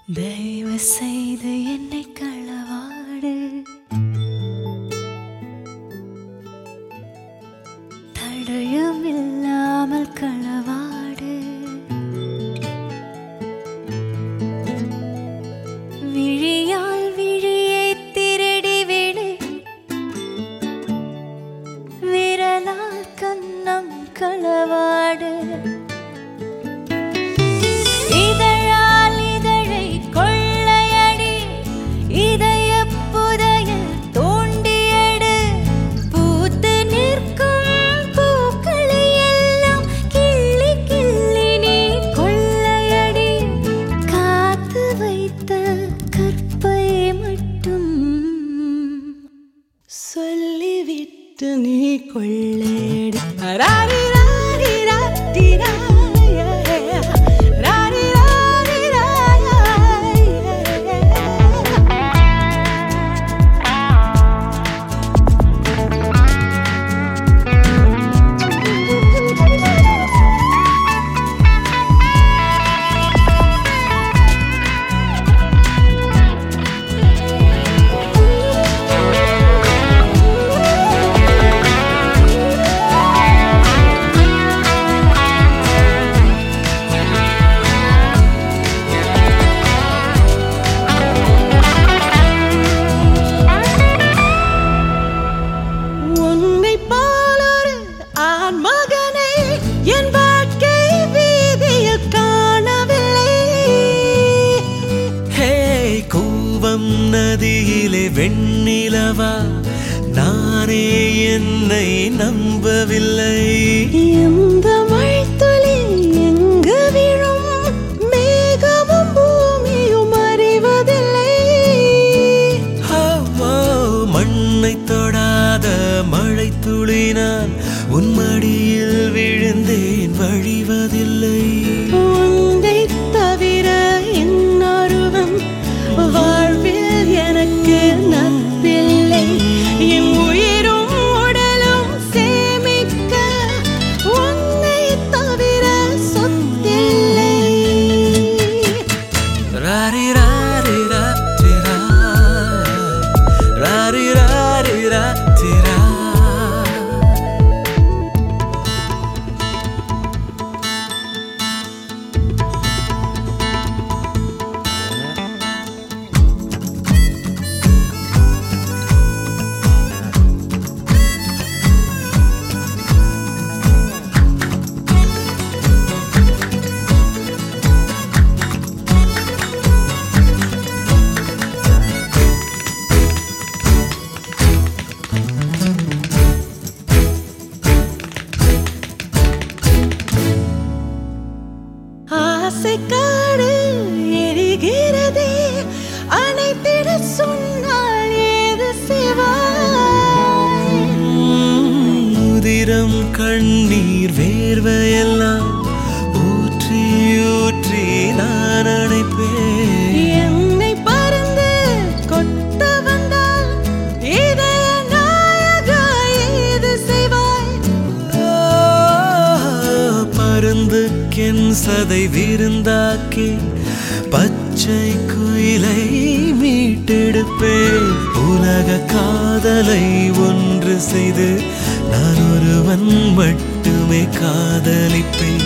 தயவு செய்து என்னை களவாடு தடயம் இல்லாமல் களவாடு விழியால் விழியை திருடி விடு விரலால் கன்னம் களவாடு இதழால் இதழை கொள்ளையடி இதய புதையல் தோண்டியடு பூத்து நிற்கும் பூக்களை எல்லாம் கிள்ளி கிள்ளி நீ கொள்ளையடி காத்து வைத்த கற்பை மட்டும் சொல்லிவிட்டு நீ கொள்ளையடி ராரி ராரி ராரி ராய ராரி ராரி ராய உன்னை போலொரு ஆண் மகனை என் வாழ்க்கை வீதியில் காணவில்லை ஹே கூவம் நதியிலே வெண்ணிலவா நானே என்னை நம்பவில்லை எந்த மழைத்துளி எங்கு விழும் மேகமும் பூமியும் அறிவதில்லை ஓ, ஓ, மண்ணை தொடாத மழை துளி நான் உன் மடியில் விழுந்தேன் வழிவதில்லை உன்னை தவிர இன்னொருவன் வாழ்வில் எனக்கு நட்பில்லை என் உயிரும் உடலும் சேமிக்க உன்னை தவிர சொத்தில்லை ராரி ராரி ரா திரா. ராரி ராரி ரா திரா. ஆசைக்காடு எரிகிறதே அணைத்திட சொன்னால் ஏது சிவாய் உதிரம் கண்ணீர் வேர்வையெல்லாம் ஊற்றி ஊற்றி நான் அணைப்பேன் என்னை பறந்து கொத்த வந்தால் இதய நாயகா ஏது செய்வாய் ஓ, பருந்துக்கென் சதை விருந்தாக்கி பச்சை குயிலை மீட்டெடுப்பேன் உலக காதலை ஒன்று செய்து நான் ஒருவன் மட்டுமே காதலிப்பேன்